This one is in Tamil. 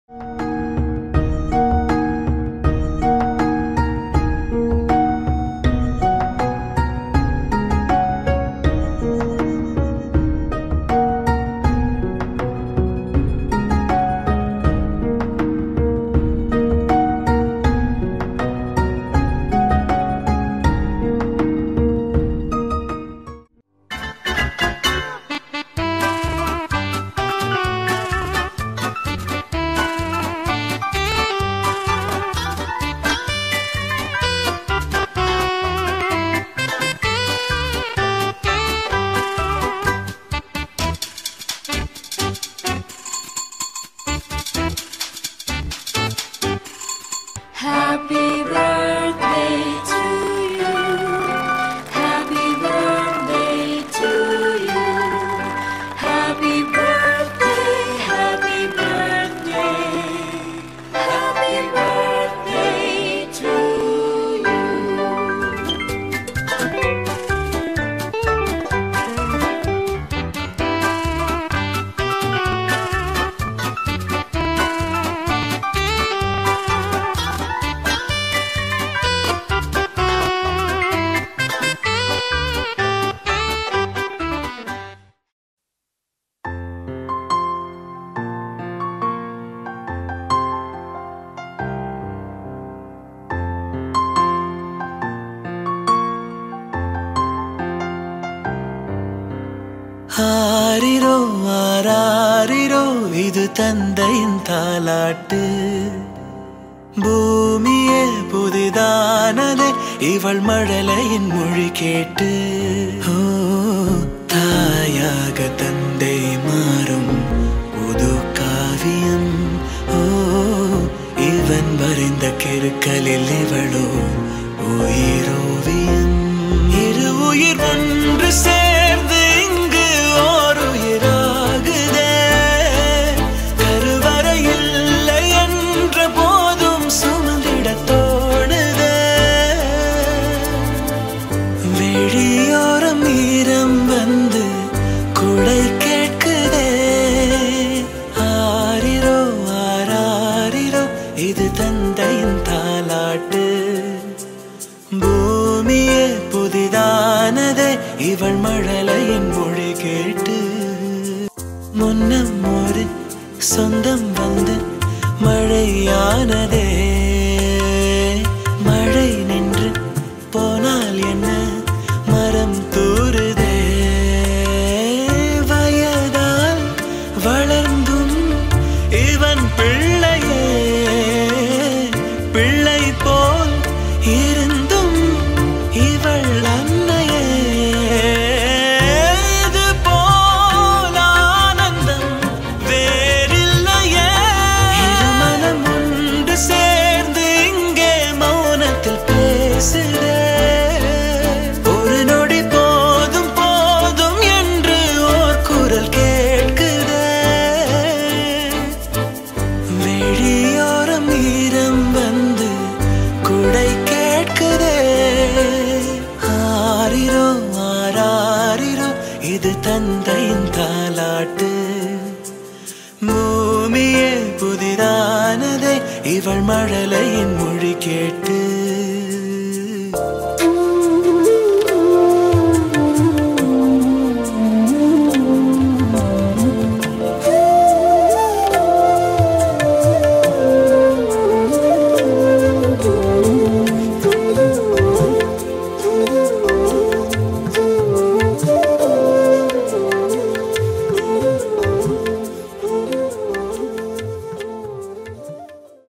Happy birthday to you. Happy birthday to you. Happy birthday, happy birthday. Happy birthday to you. ஆரிரோ ஆராரிரோ இது தந்தையின் தாலாட்டு பூமியே புதிதானதே இவள் மழலையின் மொழி கேட்டு ஓ தாயாக தந்தை மாறும் புது காவியம் ஓ இவன் வரைந்த கெருக்கலில் இவளோ உயிரோவியம் இரு உயிர் ஒன்று சேர்ந்து இங்கு ஓர் உயிராகுதே கருவறை இல்லை என்ற போதும் சுமந்திட தோணுதே வெளியோரம் ஈரம் வந்து குடை கேட்குதே ஆரிரோ ஆராரிரோ இது தந்தையின் தாலாட்டு பூமியே புதிதானதே இவள் மழலையின் மொழி கேட்டு முன்னம் ஒரு சொந்தம் வந்து மழையானதே மழை நின்று போனால் என்ன மரம் தூறுதே வயதால் வளர்ந்தும் இவன் பிள்ளையே பிள்ளை போல் இருந்தும் இவள் அன்னையே இது போல் ஆனந்தம் வேறில்லையே இரு மனம் ஒன்று சேர்ந்து இங்கே மௌனத்தில் பேசுதே ஒரு நொடி போதும் போதும் என்று ஓர் குரல் கேட்குதே வெளியோரம் ஈரம் வந்து குடை கேட்குதே ஆரிரோ ஆராரிரோ இது தந்தையின் தாலாட்டு பூமியே புதிதானதே இவள் மழலையின் மொழி கேட்டு